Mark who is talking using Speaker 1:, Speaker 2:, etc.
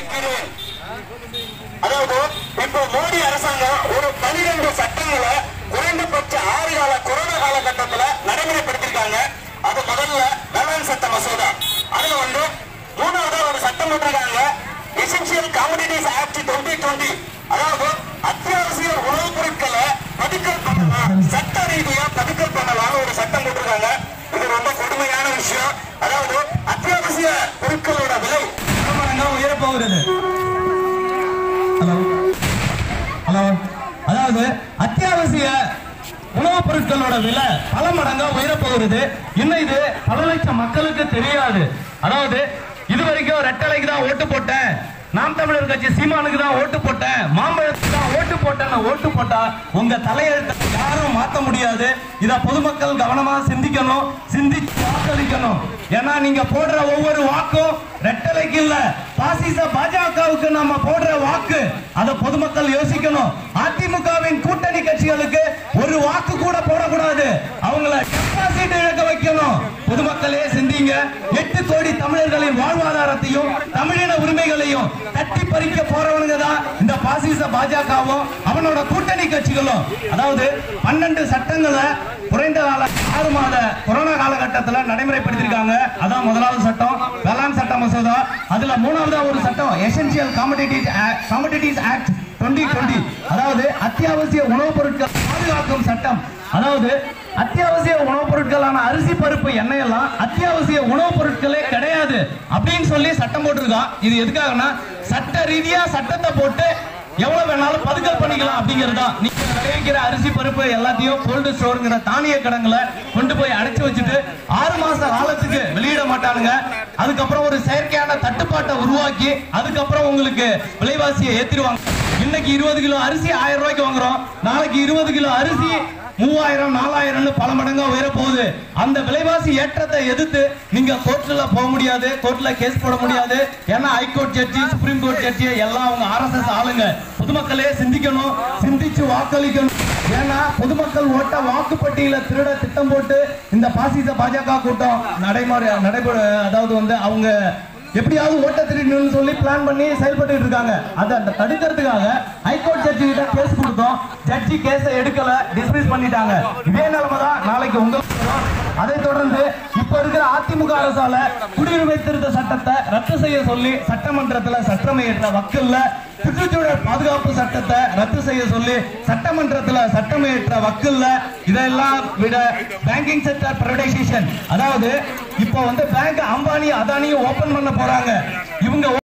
Speaker 1: வைக்கிறேன் அதாவது இப்போ மோடி அரசாங்கம் ஒரு பனிரெண்டு சட்டங்களை குறைந்தபட்ச ஆறு கால கொரோனா காலகட்டத்துல நடைமுறைப்படுத்திருக்காங்க அது முதல்ல வேளாண் சட்ட மசோதா அதுல வந்து மூணாவதா ஒரு சட்டம் போட்டிருக்காங்க essential commodities act twenty twenty அதாவது அத்தியாவசிய உணவுப் பொருட்களை பதுக்கல் பண்ணலாம் சட்ட ரீதியா பதுக்கல் பண்ணலாம் ஒரு சட்டம் போட்டிருக்காங்க இது ரொம்ப கொடுமையான விஷயம் அதாவது அத்தியாவசிய பொருட்களோட விலை
Speaker 2: பல மடங்கா உயரப் போகிறது ஹலோ ஹலோ அதாவது அத்தியாவசிய உணவுப் பொருட்களோட விலை பல மடங்கா உயரப் போகிறது இன்னும் இது பல லட்சம் மக்களுக்கு தெரியாது அதாவது இது வரைக்கும் ரெட்டலைக்கு தான் ஓட்டு போட்டேன் நாம் தமிழர் கட்சி சீமானுக்கு தான் ஓட்டு போட்டேன் மாம்பழத்துக்கு தான் ஓட்டு போட்டேன்னு ஓட்டு போட்டா உங்க தலையெழுத்தை யாரும் மாத்த முடியாது இத பொதுமக்கள் கவனமா சிந்திக்கணும் சிந்திச்சு வாக்களிக்கணும் ஏன்னா நீங்க போடுற ஒவ்வொரு வாக்கும் ரெட்டலைக்கு இல்ல பாசிச பாஜகவுக்கு நாம போடுற வாக்கு அத பொதுமக்கள் யோசிக்கணும் அதிமுகவின் கூட்டணி கட்சிகளுக்கு ஒரு வாக்கு கூட போடக்கூடாது அவங்கள டெபாசிட் இழக்க வைக்கணும் பொதுமக்களே சிந்திங்க எட்டு கோடி தமிழர்களின் வாழ்வாதாரத்தையும் தமிழின உரிமைகளையும் தட்டி பறிக்க போறவனுங்க தான் இந்த பாசிச பாஜகவும் அவனோட கூட்டணி கட்சிகளும் அதாவது பன்னெண்டு சட்டங்களை குறைந்த கால ஆறு மாத கொரோனா காலகட்டத்தில் நடைமுறைப்படுத்திருக்காங்க அதான் முதலாவது சட்டம் வேளாண் சட்ட மசோதா அதுல மூணாவதா ஒரு சட்டம் essential competitive competitive act twenty twenty அதாவது அத்தியாவசிய உணவுப் பொருட்கள் பாதுகாக்கும் சட்டம் அதாவது அத்தியாவசிய உணவுப் பொருட்களான அரிசி பருப்பு எண்ணெய் எல்லாம் அத்தியாவசிய உணவுப் பொருட்களே கிடையாது அப்படின்னு சொல்லி சட்டம் போட்டிருக்கான் இது எதுக்காகனா சட்ட ரீதியா சட்டத்தை போட்டு எவ்வளவு வேணாலும் பதுக்கல் பண்ணிக்கலாம் அப்படிங்கறதா நீங்க விளைவிக்கிற அரிசி பருப்பு எல்லாத்தையும் கோல்டு ஸ்டோருங்கிற தானிய கடங்களை கொண்டு போய் அடைச்சு வச்சுட்டு ஆறு மாச காலத்துக்கு வெளியிட மாட்டானுங்க அதுக்கப்புறம் ஒரு செயற்கையான தட்டுப்பாட்டை உருவாக்கி அதுக்கப்புறம் உங்களுக்கு விலைவாசியை ஏத்திடுவாங்க இன்னைக்கு இருபது கிலோ அரிசி ஆயிரம் ரூபாய்க்கு வாங்குறோம் நாளைக்கு இருபது கிலோ அரிசி மூவாயிரம் நாலாயிரம்னு பல மடங்கா உயர போகுது அந்த விலைவாசி ஏற்றத்தை எதிர்த்து நீங்க கோர்ட்ல போக முடியாது கோர்ட்ல கேஸ் போட முடியாது ஏன்னா high court judge supreme court judge எல்லாம் அவங்க ஆர்எஸ்எஸ் ஆளுங்க பொதுமக்களே சிந்திக்கணும் சிந்திச்சு வாக்களிக்கணும் ஏன்னா பொதுமக்கள் ஓட்ட வாக்குப்பட்டியல திருட திட்டம் போட்டு இந்த பாசிச பாஜக கூட்டம் நடைமுறை நடைபெற அதாவது வந்து அவங்க எப்படியாவது ஓட்ட திருடணும்னு சொல்லி பிளான் பண்ணி செயல்பட்டு இருக்காங்க அதை அந்த தடுக்கிறதுக்காக ஹைகோர்ட் ஜட்ஜி கிட்ட கேஸ் கொடுத்தோம் ஜட்ஜி கேஸை எடுக்கல டிஸ்மிஸ் பண்ணிட்டாங்க இதே நிலைமை தான் நாளைக்கு உங்களுக்கு வரும். அதைத் தொடர்ந்து இப்ப இருக்கிற அதிமுக அரசால குடியுரிமை திருத்த சட்டத்தை ரத்து செய்ய சொல்லி சட்டமன்றத்துல சட்டம் இயற்ற வக்கல்ல சுற்றுச்சூழல் பாதுகாப்பு சட்டத்தை ரத்து செய்ய சொல்லி சட்டமன்றத்துல சட்டம் இயற்ற வக்கல்ல இதெல்லாம் விட பேங்கிங் செக்டர் பிரைவேடைசேஷன் அதாவது இப்போ வந்து பேங்க் அம்பானி அதானியும் ஓபன் பண்ண போறாங்க இவங்க